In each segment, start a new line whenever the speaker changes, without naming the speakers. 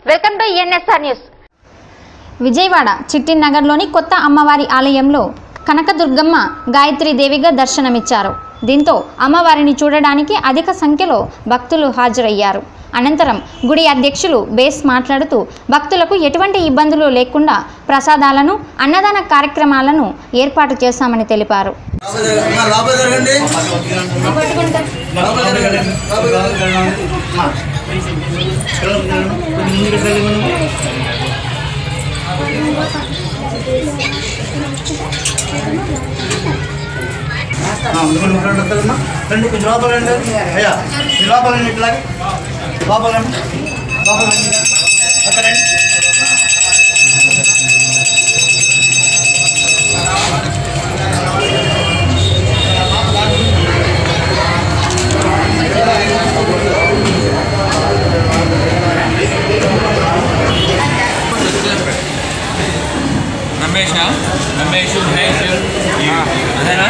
welcome to NSR news
Vijayawada చిట్టినగర్లోని కొత్త అమ్మవారి ఆలయంలో కనకదుర్గమ్మ గాయత్రీదేవిగా దర్శనమిచ్చారు దీంతో అమ్మవారిని చూడడానికి అధిక సంఖ్యలో భక్తులు హాజరయ్యారు అనంతరం గుడి అధ్యక్షులు బేస్ మాట్లాడుతూ భక్తులకు ఎటువంటి ఇబ్బందులు లేకుండా ప్రసాదాలను అన్నదాన కార్యక్రమాలను ఏర్పాటు చేశామని తెలిపారు
లోపల జరగండి లోపల జరగండి లోపల జరగండి రండి కొంచెం లోపల రండి అయ్యా మీ లోపల రండి ఇట్లా లోపల రండి లోపల రండి అక్కడ రండి
రమేష్ రమేష్ మహేష్ అదేనా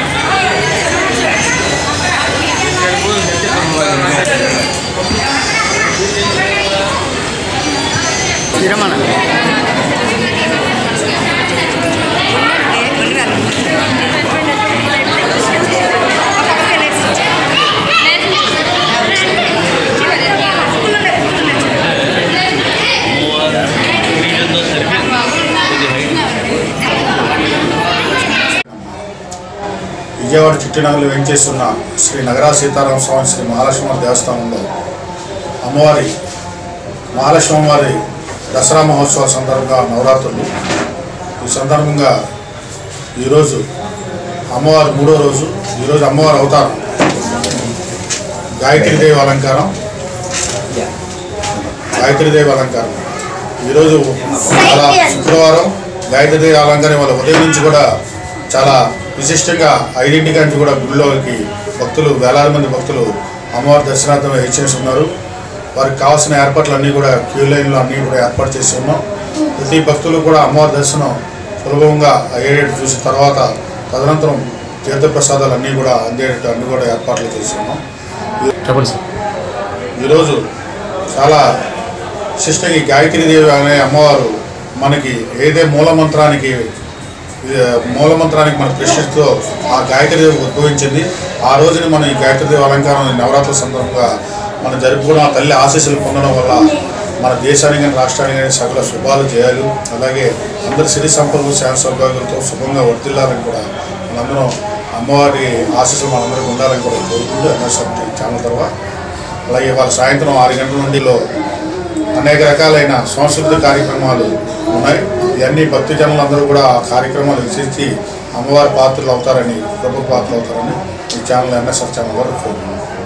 విజయవాడ చిట్టినగర్లో వెంచేస్తున్న శ్రీ నగరా సీతారామ స్వామి శ్రీ మహాలక్ష్మి దేవస్థానంలో అమ్మవారి మహాలక్ష్మి అమ్మవారి దసరా మహోత్సవాల సందర్భంగా నవరాత్రులు ఈ సందర్భంగా ఈరోజు అమ్మవారి మూడో రోజు ఈరోజు అమ్మవారి అవతారం గాయత్రీదేవి అలంకారం గాయత్రీదేవి అలంకారం ఈరోజు చాలా శుక్రవారం గాయత్రీదేవి అలంకారం వాళ్ళ ఉదయం నుంచి కూడా చాలా విశిష్టంగా ఐదింటికి నుంచి కూడా గుడిలోకి భక్తులు వేలాది మంది భక్తులు అమ్మవారి దర్శనార్థం హెచ్చేసి ఉన్నారు వారికి కావాల్సిన ఏర్పాట్లు అన్నీ కూడా క్యూ లైన్లో అన్నీ కూడా ఏర్పాటు చేసి ఉన్నాం ప్రతి భక్తులు కూడా అమ్మవారి దర్శనం సులభంగా అయ్యేటట్టు చూసిన తర్వాత తదనంతరం తీర్థప్రసాదాలు అన్నీ కూడా అందేటట్టు అన్నీ కూడా ఏర్పాట్లు చేసి ఉన్నాం
చెప్పండి సార్
ఈరోజు చాలా విశిష్టంగా ఈ గాయత్రీదేవి అనే అమ్మవారు మనకి ఏదే మూలమంత్రానికి ఇది మూలమంత్రానికి మన ప్రశ్నిస్తూ ఆ గాయత్రీదేవి ఉద్భవించింది ఆ రోజున మనం ఈ గాయత్రీదేవి అలంకారం ఈ నవరాత్రుల సందర్భంగా మనం జరుపుకున్న ఆ తల్లి ఆశీస్సులు పొందడం వల్ల మన దేశానికి కానీ రాష్ట్రానికి కానీ సకల శుభాలు చేయాలి అలాగే అందరి సిరి సంపదలు శాంతి సౌభాగ్యాలతో శుభంగా వర్తిల్లాలని కూడా మనందరం అమ్మవారి ఆశీస్సులు మనందరికీ ఉండాలని కూడా కోరుకుంటూ ఎన్ఎస్ఎఫ్టీ ఛానల్ తర్వాత అలాగే వాళ్ళ సాయంత్రం ఆరు గంటల నుండిలో అనేక రకాలైన సంస్కృతి కార్యక్రమాలు ఉన్నాయి ఇవన్నీ భక్తి జనులందరూ కూడా ఆ కార్యక్రమాలు వీక్షించి అమ్మవారి పాత్రలు అవుతారని ప్రభు పాత్రలు అవుతారని ఈ ఛానల్ ఎన్ఎస్ఎఫ్ ఛానల్ వారు కోరుతున్నాను